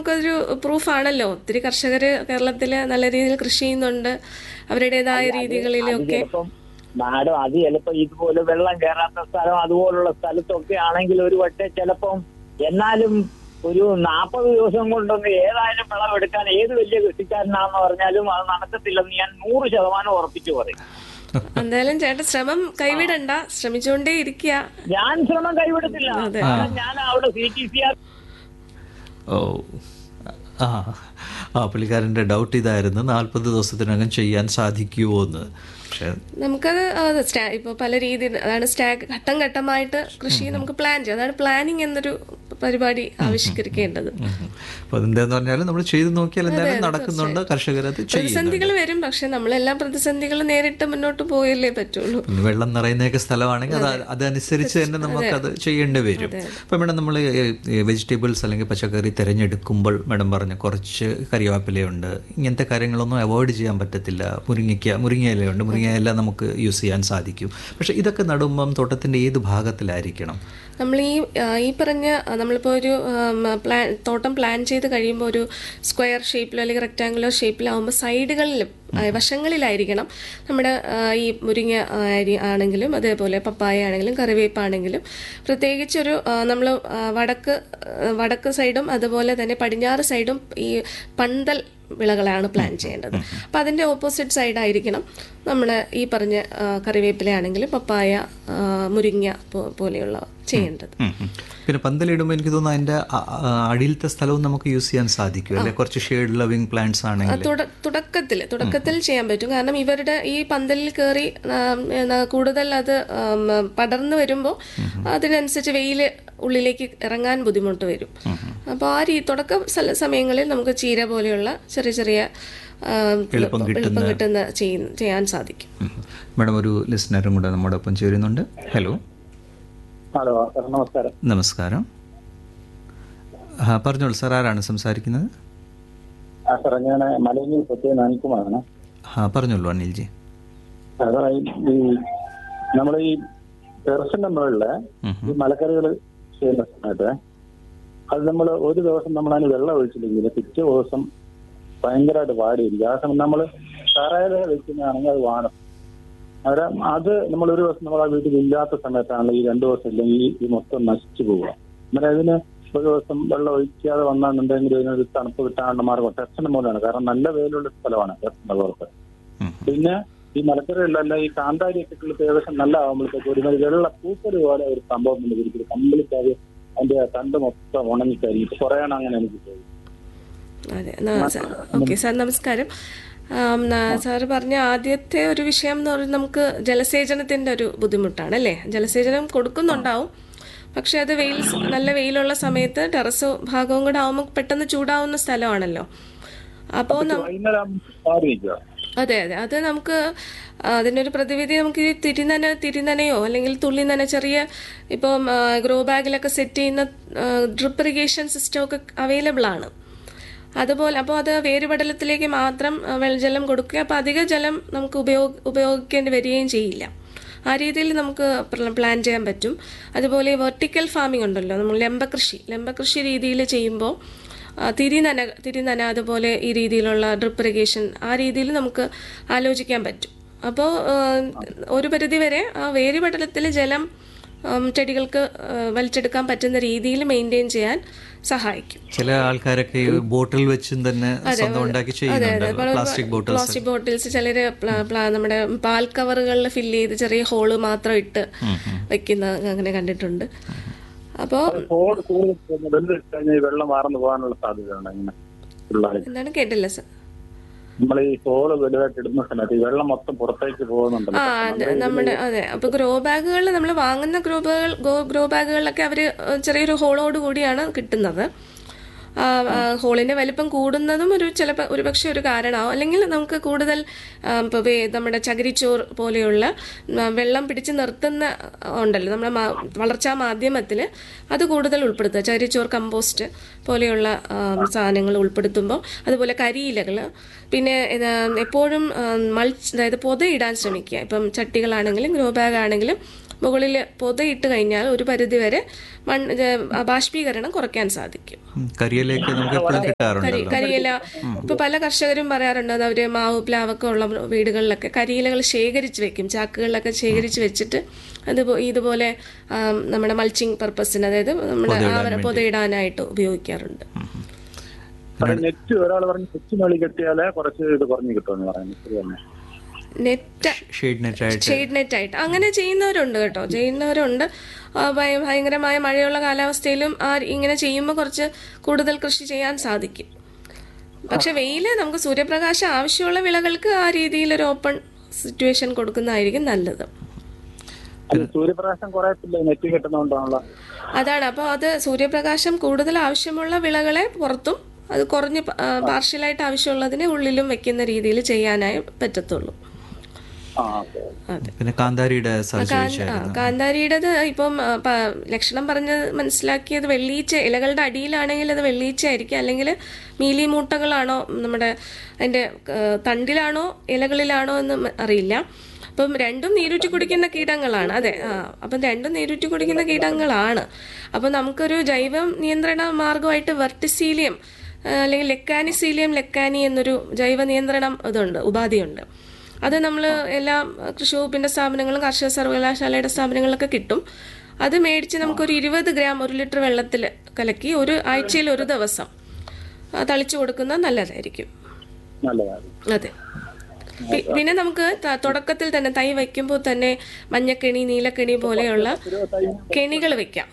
നമുക്കതൊരു പ്രൂഫാണല്ലോ ഒത്തിരി കർഷകർ കേരളത്തിൽ നല്ല രീതിയിൽ കൃഷി ചെയ്യുന്നുണ്ട് അവരുടേതായ അത് രീതികളിലൊക്കെ ചിലപ്പം മാഡം അത് ചിലപ്പോ ഇതുപോലെ വെള്ളം കയറാത്ത സ്ഥലം അതുപോലുള്ള സ്ഥലത്തൊക്കെ ആണെങ്കിൽ ഒരു പക്ഷേ ചിലപ്പം എന്നാലും ഒരു നാൽപ്പത് ദിവസം കൊണ്ടൊന്ന് ഏതായാലും വിളവെടുക്കാൻ ഏത് വലിയ കൃഷിക്കാരനാണെന്ന് പറഞ്ഞാലും അത് നടക്കത്തില്ലെന്ന് ഞാൻ നൂറ് ശതമാനം ഉറപ്പിച്ചു പറയും എന്തായാലും ചേട്ടൻ ശ്രമം കൈവിടണ്ട ശ്രമിച്ചുകൊണ്ടേ ഇരിക്കുക ഞാൻ ശ്രമം കൈവിടത്തില്ല കാരണം ഞാൻ അവിടെ C T C R O ആ ആ പുള്ളിക്കാരൻ്റെ ഡൗട്ട് ഇതായിരുന്നു നാൽപ്പത് ദിവസത്തിനകം ചെയ്യാൻ സാധിക്കുമോ എന്ന് പക്ഷേ നമുക്കത് അത് സ്റ്റാ ഇപ്പോൾ പല രീതിയിൽ അതാണ് സ്റ്റാഗ് ഘട്ടം ഘട്ടമായിട്ട് കൃഷി നമുക്ക് പ്ലാൻ ചെയ്യാം അതാണ് പ്ലാനിങ് എന്നൊരു പരിപാടി ആവിഷ്കരിക്കേണ്ടത് അപ്പോൾ അതെന്താന്ന് പറഞ്ഞാൽ നമ്മൾ ചെയ്ത് നോക്കിയാൽ എന്തായാലും നടക്കുന്നുണ്ട് കർഷകരത് ചെയ്യുന്നുണ്ട് പ്രതിസന്ധികൾ വരും പക്ഷെ നമ്മളെല്ലാം പ്രതിസന്ധികൾ നേരിട്ട് മുന്നോട്ട് പോയല്ലേ പറ്റുള്ളൂ പിന്നെ വെള്ളം നിറയുന്നതൊക്കെ സ്ഥലമാണെങ്കിൽ അത് അതനുസരിച്ച് തന്നെ നമുക്കത് ചെയ്യേണ്ടി വരും അപ്പം മേഡം നമ്മൾ വെജിറ്റബിൾസ് അല്ലെങ്കിൽ പച്ചക്കറി തിരഞ്ഞെടുക്കുമ്പോൾ മേഡം പറഞ്ഞ കുറച്ച് കറിവേപ്പിലയുണ്ട് ഇങ്ങനത്തെ കാര്യങ്ങളൊന്നും അവോയ്ഡ് ചെയ്യാൻ പറ്റത്തില്ല മുരിങ്ങയ്ക്ക മുരിങ്ങയിലയുണ്ട് മുരിങ്ങയില നമുക്ക് യൂസ് ചെയ്യാൻ സാധിക്കും പക്ഷേ ഇതൊക്കെ നടുമ്പം തോട്ടത്തിൻ്റെ ഏത് ഭാഗത്തിലായിരിക്കണം നമ്മൾ ഈ ആ, ഈ പറഞ്ഞ ആ, നമ്മളിപ്പോൾ ഒരു പ്ലാൻ തോട്ടം പ്ലാൻ ചെയ്ത് കഴിയുമ്പോൾ ഒരു സ്ക്വയർ ഷേപ്പിലോ അല്ലെങ്കിൽ റെക്റ്റാങ്കുലർ ഷേപ്പിലാവുമ്പോൾ സൈഡുകളിലും ആ, വശങ്ങളിലായിരിക്കണം നമ്മുടെ ആ, ഈ മുരിങ്ങ ആ, അരി ആണെങ്കിലും അതേപോലെ പപ്പായ ആണെങ്കിലും കറിവേപ്പാണെങ്കിലും പ്രത്യേകിച്ചൊരു നമ്മൾ വടക്ക് ആ, വടക്ക് സൈഡും അതുപോലെ തന്നെ പടിഞ്ഞാറ് സൈഡും ഈ പന്തൽ വിളകളാണ് പ്ലാൻ ചെയ്യേണ്ടത് അപ്പം അതിൻ്റെ ഓപ്പോസിറ്റ് സൈഡായിരിക്കണം നമ്മൾ ഈ പറഞ്ഞ ആ, കറിവേപ്പിലയാണെങ്കിലും പപ്പായ ആ, മുരിങ്ങ പോ- പോലെയുള്ള ചെയ്യേണ്ടത് ഉം, ഉം. പിന്നെ പന്തലിടുമ്പോൾ എനിക്ക് തോന്നുന്നു അതിൻ്റെ അ- അ- അടിയിലത്തെ സ്ഥലവും നമുക്ക് യൂസ് ചെയ്യാൻ സാധിക്കും അല്ലെ കുറച്ച് ഷെയ്ഡ് ലവിങ് പ്ലാന്റ്സ് ആണെങ്കിൽ തുട- തുടക്കത്തിൽ തുടക്കത്തിൽ ചെയ്യാൻ പറ്റും കാരണം ഇവരുടെ ഈ പന്തലിൽ കയറി കൂടുതൽ അത് ആം, പടർന്നു വരുമ്പോൾ അതിനനുസരിച്ച് വെയിൽ ഉള്ളിലേക്ക് ഇറങ്ങാൻ ബുദ്ധിമുട്ട് വരും അപ്പോൾ ആ രീ തുടക്ക സ്ഥല- സമയങ്ങളിൽ നമുക്ക് ചീര പോലെയുള്ള ചെറിയ ചെറിയ ആം, എളുപ്പം എളുപ്പം കിട്ടുന്ന ചെയ്യുന്ന ചെയ്യാൻ സാധിക്കും മാഡം ഒരു ലിസണറും കൂടെ നമ്മുടെ ഒപ്പം ചേരുന്നുണ്ട് ഹലോ ഹലോ സാർ നമസ്കാരം നമസ്കാരം ആ പറഞ്ഞോളൂ സാർ ആരാണ് സംസാരിക്കുന്നത് ആ സാറേ ഞാൻ മലയങ്ങിൽ പ്രത്യേക അനിൽകുമാറാണ് ആ പറഞ്ഞോളൂ അനിൽജി സാറേ ഈ നമ്മൾ ഈ ടെറസിന്റെ മുകളില് ഉം ഈ മലക്കറികൾ ചെയ്യുന്ന സമയത്ത് അത് നമ്മൾ ഒരു ദിവസം നമ്മൾ അതിന് വെള്ളം ഒഴിച്ചില്ലെങ്കിൽ പിറ്റേ ദിവസം ഭയങ്കരമായിട്ട് വാടിയിരിക്കും ആ സമയം നമ്മൾ തറയിൽ വെക്കുന്നതാണെങ്കിൽ അത് വാടും അന്നേരം അത് നമ്മൾ ഒരു ദിവസം നമ്മൾ ആ വീട്ടിൽ ഇല്ലാത്ത സമയത്താണ് ഈ രണ്ടു ദിവസം ഇല്ലെങ്കിൽ ഈ മൊത്തം നശിച്ചു പോവുക അന്നേരം അതിന് ഒരു ദിവസം വെള്ളം ഒഴിക്കാതെ വന്നാണെന്നുണ്ടെങ്കിൽ ഇതിനൊരു തണുപ്പ് കിട്ടാനുള്ള മാർഗം ടെറസിന്റെ മുകളിലാണ് കാരണം നല്ല വെയിലുള്ള സ്ഥലമാണ് ടെറസിന്റെ പുറത്ത് ഉം. പിന്നെ ഈ മലക്കറികളിലല്ല ഈ കാന്താരിയൊക്കെ ഉള്ള ഏകദേശം നല്ല ആകുമ്പോഴത്തേക്ക് ഒരുമാതിരി വെള്ള പൂപ്പല് പോലെ ഒരു സംഭവം ഉണ്ട് ഒരിക്കലും കംപ്ലീറ്റ് അത് അതിന്റെ തണ്ട് മൊത്തം ഉണങ്ങിക്കരിയും കുറെ അങ്ങനെ എനിക്ക് തോന്നി അതെ ഓക്കെ സാർ നമസ്കാരം ആം, ന- സാറ് പറഞ്ഞ ആദ്യത്തെ ഒരു വിഷയം എന്ന് പറയുന്നത് നമുക്ക് ജലസേചനത്തിന്റെ ഒരു ബുദ്ധിമുട്ടാണ് അല്ലേ ജലസേചനം കൊടുക്കുന്നുണ്ടാവും പക്ഷെ അത് വെയിൽ സ് നല്ല വെയിലുള്ള സമയത്ത് ടെറസ് ഭാഗവും കൂടെ ആവുമ്പോൾ പെട്ടെന്ന് ചൂടാവുന്ന സ്ഥലമാണല്ലോ അപ്പോൾ വൈകുന്നേരം മാറി നിൽക്കുക അതെ അതെ അത് നമുക്ക് അതിനൊരു പ്രതിവിധി നമുക്ക് ഈ തിരിനന തിരിനനയോ അല്ലെങ്കിൽ തുള്ളി നന ചെറിയ ഇപ്പം ഗ്രോ ബാഗിലൊക്കെ സെറ്റ് ചെയ്യുന്ന ഡ്രിപ്പ് ഇറിഗേഷൻ സിസ്റ്റം ഒക്കെ അവൈലബിൾ ആണ് അതുപോലെ അപ്പോൾ അത് വേരുപടലത്തിലേക്ക് മാത്രം ആ, വെള്ളജലം കൊടുക്കുക അപ്പോൾ അധിക ജലം നമുക്ക് ഉപയോഗ ഉപയോഗിക്കേണ്ടി വരികയും ചെയ്യില്ല ആ രീതിയിൽ നമുക്ക് പ്ല- പ്ലാൻ ചെയ്യാൻ പറ്റും അതുപോലെ വെർട്ടിക്കൽ ഫാമിംഗ് ഉണ്ടല്ലോ നമ്മൾ ലംബകൃഷി ലംബകൃഷി രീതിയിൽ ചെയ്യുമ്പോൾ ആ, തിരിനന തിരിനന അതുപോലെ ഈ രീതിയിലുള്ള ഡ്രിപ്പ് ഇറിഗേഷൻ ആ രീതിയിൽ നമുക്ക് ആലോചിക്കാൻ പറ്റും അപ്പോൾ ഒരു പരിധി വരെ ആ വേരുപടലത്തിൽ ജലം ഉം, ചെടികൾക്ക് ആ, വലിച്ചെടുക്കാൻ പറ്റുന്ന രീതിയിൽ മെയിൻറ്റെയിൻ ചെയ്യാൻ സഹായിക്കും ചില ആൾക്കാരൊക്കെ ഈ ബോട്ടിൽ വെച്ചും തന്നെ സ്വന്തം ഉണ്ടാക്കി ചെയ്യുന്നുണ്ട് പ്ലാസ്റ്റിക് ബോട്ടിൽസ് പ്ലാസ്റ്റിക് ബോട്ടിൽസ് ചിലര് പ്ല- പ്ല- നമ്മുടെ പാൽ കവറുകളിൽ ഫില്ല് ചെയ്ത് ചെറിയ ഹോള് മാത്രം ഇട്ട് വെക്കുന്ന അങ്ങനെ കണ്ടിട്ടുണ്ട് അപ്പോൾ ഹോൾ കൂടുതൽ വെള്ളം ഇട്ട് കഴിഞ്ഞാൽ ഈ വെള്ളം വാർന്നു പോകാനുള്ള സാധ്യതയുണ്ട് ഇങ്ങനെ പിള്ളേർക്ക് എന്താണ് കേട്ടില്ല സർ നമ്മൾ ഈ ഹോള് വലുതായിട്ട് ഇടുന്ന സമയത്ത് ഈ വെള്ളം മൊത്തം പുറത്തേക്ക് പോകുന്നുണ്ടല്ലോ ആ അതെ, നമ്മുടെ അതെ അപ്പൊ ഗ്രോ ബാഗുകളിൽ നമ്മൾ വാങ്ങുന്ന ഗ്രോ ബാഗുകൾ ഗ്രോ ബാഗുകളിലൊക്കെ അവര് ചെറിയൊരു ഹോളോട് കൂടിയാണ് കിട്ടുന്നത് ആ, ആ, ഹോളിന്റെ വലിപ്പം കൂടുന്നതും ഒരു ചിലപ്പോൾ ഒരുപക്ഷെ ഒരു കാരണമാവും അല്ലെങ്കിൽ നമുക്ക് കൂടുതൽ ആ, ഇപ്പൊ വേ- നമ്മുടെ ചകിരിച്ചോർ പോലെയുള്ള ആ, വെള്ളം പിടിച്ച് നിർത്തുന്ന ഉണ്ടല്ലോ നമ്മുടെ മാ- വളർച്ചാ മാധ്യമത്തിൽ അത് കൂടുതൽ ഉൾപ്പെടുത്തുക ചകിരിച്ചോർ കമ്പോസ്റ്റ് പോലെയുള്ള ആ, സാധനങ്ങൾ ഉൾപ്പെടുത്തുമ്പോൾ അതുപോലെ കരിയിലകൾ പിന്നെ ഇത് എപ്പോഴും മൾച്ച് അതായത് പൊതയിടാൻ ശ്രമിക്കുക ഇപ്പം ചട്ടികളാണെങ്കിലും ഗ്രോ ബാഗ് ആണെങ്കിലും മുകളിൽ പൊതയിട്ട് കഴിഞ്ഞാൽ ഒരു പരിധിവരെ മണ്ണ് ഏ, ബാഷ്പീകരണം കുറയ്ക്കാൻ സാധിക്കും ഉം, കരിയിലേക്ക് നമുക്ക് എപ്പോഴും കരി കിട്ടാറുണ്ടല്ലോ കരിയില ഇപ്പൊ പല കർഷകരും പറയാറുണ്ട് അത് അവര് മാവ് പ്ലാവൊക്കെ ഉള്ള വീടുകളിലൊക്കെ കരിയിലകൾ ശേഖരിച്ച് വെക്കും ചാക്കുകളിലൊക്കെ ശേഖരിച്ച് വെച്ചിട്ട് അത് പോ- ഇതുപോലെ ആം, നമ്മുടെ മൾച്ചിങ് പർപ്പസിന് അതായത് നമ്മുടെ ആവര പൊതയിടാനായിട്ട് ഉപയോഗിക്കാറുണ്ട് നെറ്റ് ഒരാൾ പറഞ്ഞ് നെറ്റ് മേളിൽ കെട്ടിയാലേ കുറച്ച് ഇത് കുറഞ്ഞു കിട്ടുമെന്ന് പറയുന്നത് ശരി തന്നെ നെറ്റ് ഷെയ്ഡ് നെറ്റായിട്ട് ഷെയ്ഡ് നെറ്റ് ആയിട്ട് അങ്ങനെ ചെയ്യുന്നവരുണ്ട് കേട്ടോ ചെയ്യുന്നവരുണ്ട് ആ, ഭയ- ഭയങ്കരമായ മഴയുള്ള കാലാവസ്ഥയിലും ആ ഇങ്ങനെ ചെയ്യുമ്പോൾ കുറച്ച് കൂടുതൽ കൃഷി ചെയ്യാൻ സാധിക്കും പക്ഷെ വെയില് നമുക്ക് സൂര്യപ്രകാശം ആവശ്യമുള്ള വിളകൾക്ക് ആ രീതിയിൽ ഒരു ഓപ്പൺ സിറ്റുവേഷൻ കൊടുക്കുന്നതായിരിക്കും നല്ലത് അത് സൂര്യപ്രകാശം കുറയത്തില്ല നെറ്റ് കിട്ടുന്നതുകൊണ്ടാണല്ലോ അതാണ് അപ്പോൾ അത് സൂര്യപ്രകാശം കൂടുതൽ ആവശ്യമുള്ള വിളകളെ പുറത്തും അത് കുറഞ്ഞ് പാർഷ്യലായിട്ട് ആവശ്യമുള്ളതിനെ ഉള്ളിലും വെക്കുന്ന രീതിയിൽ ചെയ്യാനായി പറ്റത്തുള്ളൂ ആ ഓക്കെ അതെ പിന്നെ കാന്താരിയുടെ കാ- സർജറി ആ, കാന്താരിയുടേത് ഇപ്പം ആ, പ- ലക്ഷണം പറഞ്ഞ് മനസ്സിലാക്കിയത് വെള്ളീച്ച ഇലകളുടെ അടിയിലാണെങ്കിൽ അത് വെള്ളീച്ച ആയിരിക്കും അല്ലെങ്കിൽ മീലി മൂട്ടകളാണോ നമ്മുടെ അതിന്റെ ആ, തണ്ടിലാണോ ഇലകളിലാണോ എന്ന് മ- അറിയില്ല അപ്പം രണ്ടും നീരൂറ്റി കുടിക്കുന്ന കീടങ്ങളാണ് അതെ ആ അപ്പം രണ്ടും നീരൂറ്റി കുടിക്കുന്ന കീടങ്ങളാണ് അപ്പം നമുക്കൊരു ജൈവ നിയന്ത്രണ മാർഗമായിട്ട് വെർട്ടിസീലിയം ആ, അല്ലെങ്കിൽ ലെക്കാനിസീലിയം ലെക്കാനി എന്നൊരു ജൈവ നിയന്ത്രണം ഇതുണ്ട് ഉപാധിയുണ്ട് അത് നമ്മൾ എല്ലാ കൃഷി വകുപ്പിന്റെ സ്ഥാപനങ്ങളും കാർഷിക സർവകലാശാലയുടെ സ്ഥാപനങ്ങളിലൊക്കെ കിട്ടും അത് മേടിച്ച് നമുക്കൊരു ഇരുപത് ഗ്രാം ഒരു ലിറ്റർ വെള്ളത്തിൽ കലക്കി ഒരു ആഴ്ചയിൽ ഒരു ദിവസം ആ, തളിച്ചു കൊടുക്കുന്നത് നല്ലതായിരിക്കും നല്ല കാര്യം അതെ പി- പിന്നെ നമുക്ക് ത- തുടക്കത്തിൽ തന്നെ തൈ വയ്ക്കുമ്പോൾ തന്നെ മഞ്ഞക്കെണി നീലക്കെണി പോലെയുള്ള കെണികൾ വെക്കാം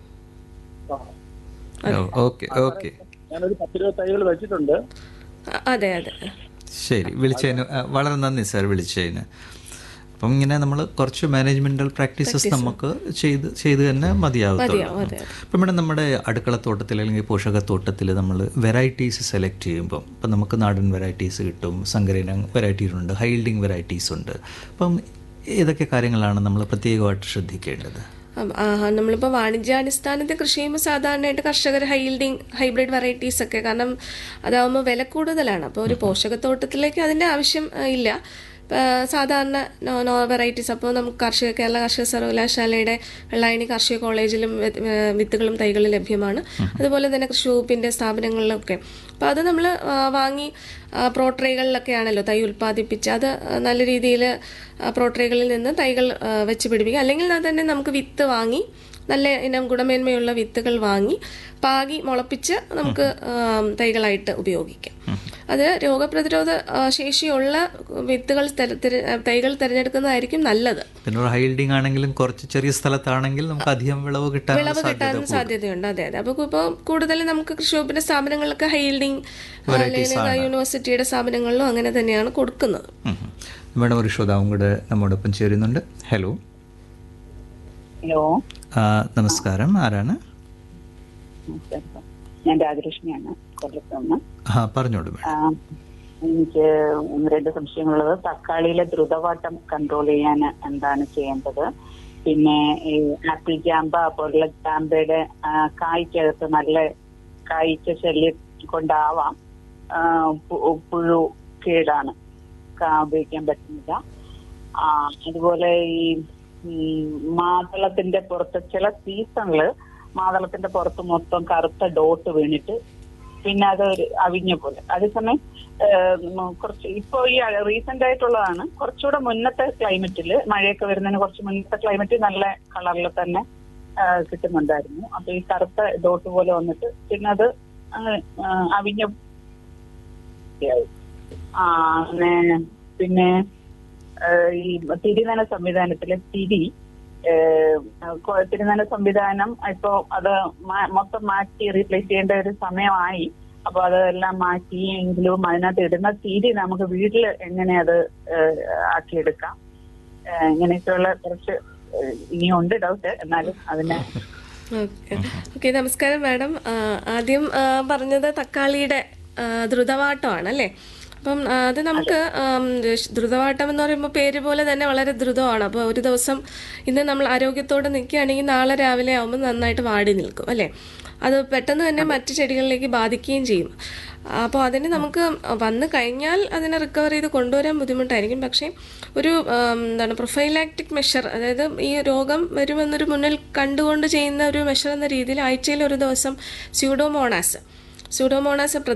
ഓക്കെ ഓക്കെ ഞാനൊരു പത്തിരുപത് തൈകൾ വെച്ചിട്ടുണ്ട് അ- അതെ അതെ ശരി വിളിച്ചതിന് ആ, വളരെ നന്ദി സാർ വിളിച്ചതിന് അപ്പം ഇങ്ങനെ നമ്മൾ കുറച്ച് മാനേജ്മെന്റൽ പ്രാക്ടീസസ് നമുക്ക് ചെയ്ത് ചെയ്ത് തന്നെ മതിയാവത്തുള്ളൂ മതിയാവും, അതെ, ഇപ്പം ഇവിടെ നമ്മുടെ അടുക്കളത്തോട്ടത്തിൽ അല്ലെങ്കിൽ പോഷകത്തോട്ടത്തിൽ നമ്മൾ വെറൈറ്റീസ് സെലക്ട് ചെയ്യുമ്പം ഇപ്പം നമുക്ക് നാടൻ വെറൈറ്റീസ് കിട്ടും സങ്കരയിനം വെറൈറ്റീസ് ഉണ്ട് ഹൈൽഡിങ് വെറൈറ്റീസ് ഉണ്ട് അപ്പം ഏതൊക്കെ കാര്യങ്ങളാണ് നമ്മൾ പ്രത്യേകമായിട്ട് ശ്രദ്ധിക്കേണ്ടത് അം, ആ, നമ്മളിപ്പോൾ വാണിജ്യാടിസ്ഥാനത്തിൽ കൃഷി ചെയ്യുമ്പോൾ സാധാരണയായിട്ട് കർഷകർ ഹൈൽഡിങ് ഹൈബ്രിഡ് വെറൈറ്റീസ് ഒക്കെ കാരണം അതാവുമ്പോൾ വില കൂടുതലാണ് അപ്പോൾ ഒരു പോഷകത്തോട്ടത്തിലേക്ക് അതിൻ്റെ ആവശ്യം ആ, ഇല്ല ആ, സാധാരണ നോ നോ വെറൈറ്റീസ് അപ്പോൾ നമുക്ക് കാർഷിക കേരള കാർഷിക സർവകലാശാലയുടെ വെള്ളായണി കാർഷിക കോളേജിലും വി- ഏ, വിത്തുകളും തൈകളും ലഭ്യമാണ് അതുപോലെ തന്നെ കൃഷി വകുപ്പിൻ്റെ സ്ഥാപനങ്ങളിലൊക്കെ അപ്പോൾ അത് നമ്മൾ വാങ്ങി ആ, പ്രോട്രേകളിലൊക്കെ ആണല്ലോ തൈ ഉൽപ്പാദിപ്പിച്ച് അത് നല്ല രീതിയിൽ പ്രോട്രേകളിൽ നിന്ന് തൈകൾ ആ, വെച്ച് പിടിപ്പിക്കുക അല്ലെങ്കിൽ അത് തന്നെ നമുക്ക് വിത്ത് വാങ്ങി നല്ല ഇനം ഗുണമേന്മയുള്ള വിത്തുകൾ വാങ്ങി പാകി മുളപ്പിച്ച് നമുക്ക് ആ, തൈകളായിട്ട് ഉപയോഗിക്കാം അത് രോഗപ്രതിരോധ ആ, ശേഷിയുള്ള വിത്തുകൾ തെര- തെര- തൈകൾ തിരഞ്ഞെടുക്കുന്നതായിരിക്കും നല്ലത് പിന്നെ ഒരു ഹൈൽഡിങ് ആണെങ്കിലും കുറച്ച് ചെറിയ സ്ഥലത്താണെങ്കിൽ നമുക്ക് അധികം വിളവ് കിട്ടാനുള്ള വിളവ് സാധ്യത കിട്ടാൻ സാധ്യതയുണ്ട് അതെ അതെ അപ്പോൾ ഇപ്പോൾ കൂടുതൽ നമുക്ക് കൃഷി വകുപ്പിന്റെ സ്ഥാപനങ്ങളിലൊക്കെ ഹൈൽഡിങ് അല്ലെങ്കിൽ യൂണിവേഴ്സിറ്റിയുടെ സ്ഥാപനങ്ങളിലും അങ്ങനെ തന്നെയാണ് കൊടുക്കുന്നത് മേഡം ഒരു ശ്രോതാവും കൂടെ നമ്മോടൊപ്പം ചേരുന്നുണ്ട് ഹലോ ഹലോ ആ, നമസ്കാരം ആരാണ് ഞാൻ രാജലക്ഷ്മിയാണ് കൊല്ലത്ത് നിന്ന് ആ പറഞ്ഞോളൂ മേഡം ആ, എനിക്ക് ഒന്ന് രണ്ട് സംശയങ്ങളുള്ളത് തക്കാളിയിലെ ദ്രുതവാട്ടം കൺട്രോൾ ചെയ്യാൻ എന്താണ് ചെയ്യേണ്ടത് പിന്നെ ഈ ആപ്പിൾ ജാമ്പ പോലുള്ള ജാമ്പയുടെ ആ, കായ്ക്കകത്ത് നല്ല കായ്ച്ച ശല്യം കൊണ്ടാവാം ആ, പു- പുഴു കേടാണ് കാ- ഉപയോഗിക്കാൻ പറ്റുന്നില്ല ആ, അതുപോലെ ഈ ഉം, മാതളത്തിന്റെ പുറത്ത് ചില സീസണില് മാതളത്തിന്റെ പുറത്ത് മൊത്തം കറുത്ത ഡോട്ട് വീണിട്ട് പിന്നെ അത് ഒരു അവിഞ്ഞ പോലെ അതേസമയം ഏഹ്, ഉം, കുറച്ച് ഇപ്പൊ ഈ റീസെന്റ് ആയിട്ടുള്ളതാണ് കുറച്ചുകൂടെ മുന്നത്തെ ക്ലൈമറ്റിൽ മഴയൊക്കെ വരുന്നതിന് കുറച്ച് മുന്നത്തെ ക്ലൈമറ്റ് നല്ല കളറിൽ തന്നെ ഏഹ്, കിട്ടുന്നുണ്ടായിരുന്നു അപ്പൊ ഈ കറുത്ത ഡോട്ട് പോലെ വന്നിട്ട് പിന്നെ അത് അങ്ങ് ഏഹ്, അവിഞ്ഞ ആയി. ആ അങ്ങനെ പിന്നെ ഏഹ്, ഈ തിരുനന സംവിധാനത്തിലെ തിരി ഏഹ്, കൊ- തിരുനന സംവിധാനം ഇപ്പോ അത് മാ- മൊത്തം മാറ്റി റീപ്ലേസ് ചെയ്യേണ്ട ഒരു സമയമായി അപ്പൊ അതെല്ലാം മാറ്റി എങ്കിലും അതിനകത്ത് ഇടുന്ന തിരി നമുക്ക് വീട്ടിൽ എങ്ങനെ അത് ഏഹ്, ആക്കിയെടുക്കാം ഏഹ്, ഇങ്ങനെയൊക്കെയുള്ള കുറച്ച് ഏഹ്, ഇനിയുണ്ട് ഡൗട്ട് എന്നാലും അതിനെ ഓക്കെ നമസ്കാരം മാഡം ആ, ആദ്യം ആ, പറഞ്ഞത് തക്കാളിയുടെ ആ, ദ്രുതവാട്ടമാണ് അല്ലേ അപ്പം ആ, അത് നമുക്ക് ആം, ഷ്- ദ്രുതവാട്ടം എന്ന് പറയുമ്പോൾ പേര് പോലെ തന്നെ വളരെ ദ്രുതമാണ് അപ്പോൾ ഒരു ദിവസം ഇന്ന് നമ്മൾ ആരോഗ്യത്തോടെ നിൽക്കുകയാണെങ്കിൽ നാളെ രാവിലെ ആകുമ്പോൾ നന്നായിട്ട് വാടി നിൽക്കും അല്ലേ അത് പെട്ടെന്ന് തന്നെ മറ്റ് ചെടികളിലേക്ക് ബാധിക്കുകയും ചെയ്യും അപ്പോൾ അതിന് നമുക്ക് വന്നു കഴിഞ്ഞാൽ അതിനെ റിക്കവർ ചെയ്ത് കൊണ്ടുവരാൻ ബുദ്ധിമുട്ടായിരിക്കും പക്ഷേ ഒരു ആം, എന്താണ് പ്രൊഫൈലാക്റ്റിക് മെഷർ അതായത് ഈ രോഗം വരുമെന്നൊരു മുന്നിൽ കണ്ടുകൊണ്ട് ചെയ്യുന്ന ഒരു മെഷർ എന്ന രീതിയിൽ ആഴ്ചയിൽ ഒരു ദിവസം സ്യൂഡോമോണാസ് സ്യൂഡോമോണാസ്